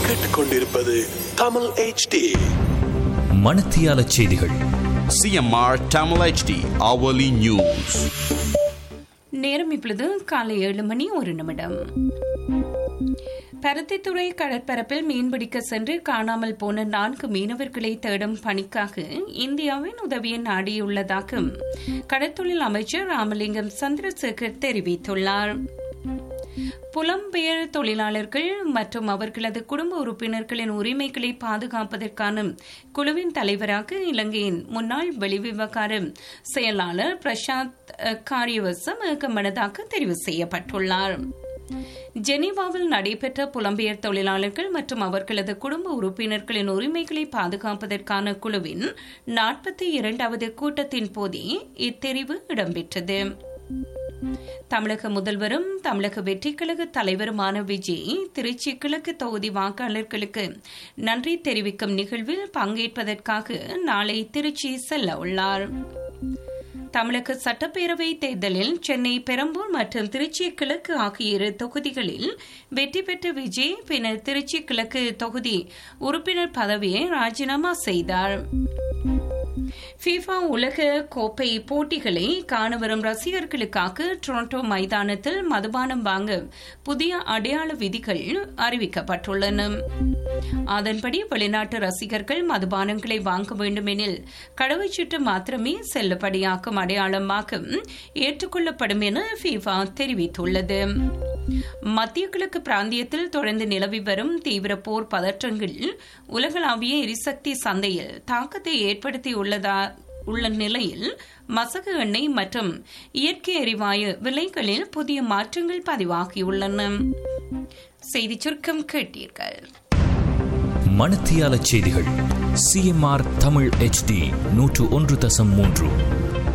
கேட்டுக்கொண்டிருப்பது தமிழ் HD மணத்தியால செய்திகள் CMR Tamil HD hourly news. நேரம் இப்பொழுது காலை ஏழு மணி ஒரு நிமிடம் பருத்தித்துறை கடற்பரப்பில் மீன்பிடிக்க சென்று காணாமல் போன நான்கு மீனவர்களை தேடும் பணிக்காக இந்தியாவின் உதவியை நாடியுள்ளதாக கடற்தொழில் அமைச்சர் ராமலிங்கம் சந்திரசேகர் தெரிவித்துள்ளார் புலம்பெயர் தொழிலாளர்கள் மற்றும் அவர்களது குடும்ப உறுப்பினர்களின் உரிமைகளை பாதுகாப்பதற்கான குழுவின் தலைவராக இலங்கையின் முன்னாள் வெளிவிவகார செயலாளர் பிரசாத் அஹ், காரியவசம் ஏகமனதாக தெரிவு செய்யப்பட்டுள்ளார் ஜெனீவாவில் நடைபெற்ற புலம்பெயர் தொழிலாளர்கள் மற்றும் அவர்களது குடும்ப உறுப்பினர்களின் உரிமைகளை பாதுகாப்பதற்கான குழுவின் நாற்பத்தி இரண்டாவது கூட்டத்தின் போதே இத்தெரிவு இடம்பெற்றது தமிழக முதல்வரும் தமிழக வெற்றிக் கழக தலைவருமான விஜய் திருச்சி கிழக்கு தொகுதி வாக்காளர்களுக்கு நன்றி தெரிவிக்கும் நிகழ்வில் பங்கேற்பதற்காக நாளை திருச்சி செல்ல உள்ளார் தமிழக சட்டப்பேரவை தேர்தலில் சென்னை பெரம்பூர் மற்றும் திருச்சி கிழக்கு ஆகிய இரு தொகுதிகளில் வெற்றி பெற்ற விஜய் பின்னர் திருச்சி கிழக்கு தொகுதி உறுப்பினர் பதவியை ராஜினாமா செய்தார் ஃபீஃபா உலக கோப்பை போட்டிகளை காண வரும் ரசிகர்களுக்காக டொரண்டோ மைதானத்தில் மதுபானம் வாங்க புதிய அடையாள விதிகள் அறிவிக்கப்பட்டுள்ளன அதன்படி வெளிநாட்டு ரசிகர்கள் மதுபானங்களை வாங்க வேண்டுமெனில் கடவுச்சீட்டு மாத்திரமே செல்லுபடியாக்கும் அடையாளமாக ஏற்றுக்கொள்ளப்படும் என ஃபீஃபா தெரிவித்துள்ளது மத்திய கிழக்கு பிராந்தியத்தில் தொடர்ந்து நிலவி வரும் தீவிர போர் பதற்றங்கள் உலகளாவிய எரிசக்தி சந்தையில் தாக்கத்தை ஏற்படுத்தியுள்ளதா உள்ள நிலையில் மசகு எண்ணெய் மற்றும் இயற்கை எரிவாயு விலைகளில் புதிய மாற்றங்கள் பதிவாகியுள்ளன செய்திச் சுருக்கம் கேட்டீர்கள் மணத்தியால செய்திகள் சிஎம்ஆர் தமிழ் HD நூற்று ஒன்று தசம் மூன்று